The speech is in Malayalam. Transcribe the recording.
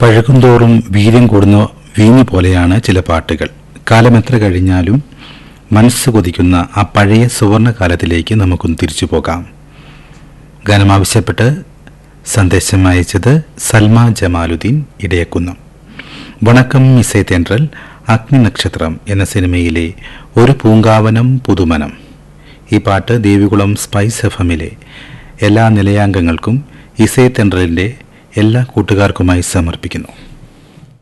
പഴകുന്തോറും വീര്യം കൂടുന്ന വീഞ്ഞു പോലെയാണ് ചില പാട്ടുകൾ കാലമെത്ര കഴിഞ്ഞാലും മനസ്സ് കൊതിക്കുന്ന ആ പഴയ സുവർണകാലത്തിലേക്ക് നമുക്കൊന്ന് തിരിച്ചു പോകാം ഗാനം ആവശ്യപ്പെട്ട് സന്ദേശം അയച്ചത് സൽമ ജമാലുദ്ദീൻ ഇടയക്കുന്നം വണക്കം ഇസൈ തെൻട്രൽ അഗ്നി നക്ഷത്രം എന്ന സിനിമയിലെ ഒരു പൂങ്കാവനം പുതുമനം ഈ പാട്ട് ദേവികുളം സ്പൈസ് എഫ് എമ്മിലെ എല്ലാ നിലയാംഗങ്ങൾക്കും ഇസൈ തെൻട്രലിൻ്റെ എല്ലാ കൂട്ടുകാർക്കുമായി സമർപ്പിക്കുന്നു